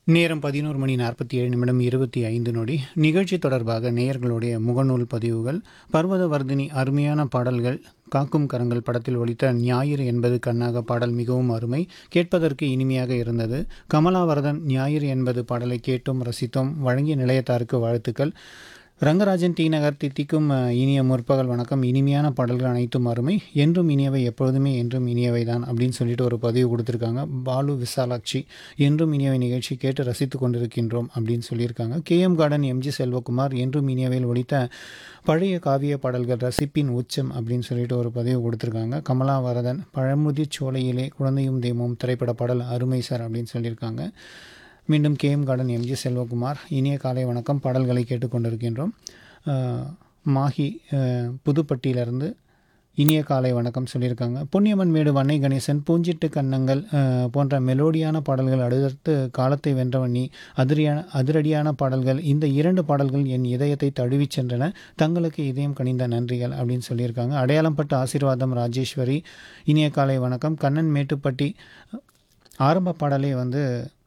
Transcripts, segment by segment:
நேரம் பதினோரு மணி நாற்பத்தி ஏழு நிமிடம் இருபத்தி ஐந்து நொடி நிகழ்ச்சி தொடர்பாக நேயர்களுடைய முகநூல் பதிவுகள் பர்வத வர்தினி அருமையான பாடல்கள் காக்கும் கரங்கள் படத்தில் ஒலித்த ஞாயிறு என்பது கண்ணாக பாடல் மிகவும் அருமை கேட்பதற்கு இனிமையாக இருந்தது கமலாவரதன் ஞாயிறு என்பது பாடலை கேட்டோம் ரசித்தோம் வழங்கிய நிலையத்தாருக்கு வாழ்த்துக்கள் ரங்கராஜன் டி நகர் தித்திக்கும் அஹ், இனிய முற்பகல் வணக்கம் இனிமையான பாடல்கள் அனைத்தும் அருமை என்றும் இனியவை எப்பொழுதுமே என்றும் இனியவை தான் அப்படின்னு சொல்லிட்டு ஒரு பதிவு கொடுத்துருக்காங்க பாலு விசாலாட்சி என்றும் இனியவை நிகழ்ச்சி கேட்டு ரசித்து கொண்டிருக்கின்றோம் அப்படின்னு சொல்லியிருக்காங்க கேஎம் கார்டன் எம்ஜி செல்வகுமார் என்றும் இனியவையில் ஒலித்த பழைய காவிய பாடல்கள் ரசிப்பின் உச்சம் அப்படின்னு சொல்லிட்டு ஒரு பதிவு கொடுத்துருக்காங்க கமலாவரதன் பழமுதி சோலையிலே குழந்தையும் தெய்வமும் திரைப்பட பாடல் அருமை சார் அப்படின்னு சொல்லியிருக்காங்க மீண்டும் கேஎம் கார்டன் எம்ஜி செல்வகுமார் இனிய காலை வணக்கம் பாடல்களை கேட்டுக்கொண்டிருக்கின்றோம் அஹ், மாஹி அஹ், புதுப்பட்டியிலிருந்து இனிய காலை வணக்கம் சொல்லியிருக்காங்க பொன்னியம்மன் மேடு வன்னை கணேசன் பூஞ்சிட்டு கண்ணங்கள் அஹ், போன்ற மெலோடியான பாடல்கள் அடுத்தடுத்து காலத்தை வென்றவண்ணி அதிரியான அதிரடியான பாடல்கள் இந்த இரண்டு பாடல்கள் என் இதயத்தை தழுவிச் சென்றன தங்களுக்கு இதயம் கனிந்த நன்றிகள் அப்படின்னு சொல்லியிருக்காங்க அடையாளம்பட்ட ஆசீர்வாதம் ராஜேஸ்வரி இனிய காலை வணக்கம் கண்ணன் மேட்டுப்பட்டி ஆரம்ப பாடலே வந்து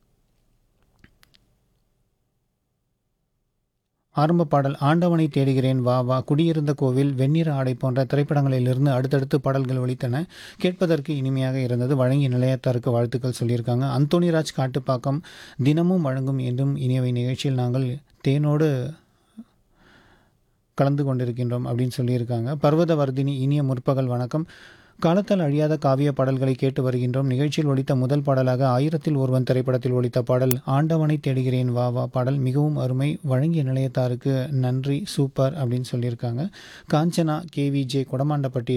ஆரம்ப பாடல் ஆண்டவனை தேடுகிறேன் வா வா குடியிருந்த கோவில் வெண்ணிற ஆடை போன்ற திரைப்படங்களிலிருந்து அடுத்தடுத்து பாடல்கள் ஒலித்தன கேட்பதற்கு இனிமையாக இருந்தது வழங்கிய நிலையத்தாருக்கு வாழ்த்துக்கள் சொல்லியிருக்காங்க அந்தோணிராஜ் காட்டுப்பாக்கம் தினமும் வழங்கும் என்றும் இனியவை நிகழ்ச்சியில் நாங்கள் தேனோடு கலந்து கொண்டிருக்கின்றோம் அப்படின்னு சொல்லியிருக்காங்க பர்வதவர்தினி இனிய முற்பகல் வணக்கம் காலத்தால் அழியாத காவிய பாடல்களை கேட்டு வருகின்றோம் நிகழ்ச்சியில் ஒலித்த முதல் பாடலாக ஆயிரத்தில் ஒருவன் திரைப்படத்தில் ஒலித்த பாடல் ஆண்டவனை தேடுகிறேன் வா வா பாடல் மிகவும் அருமை வழங்கிய நிலையத்தாருக்கு நன்றி சூப்பர் அப்படின்னு சொல்லியிருக்காங்க காஞ்சனா கேவிஜே கொடமாண்டப்பட்டி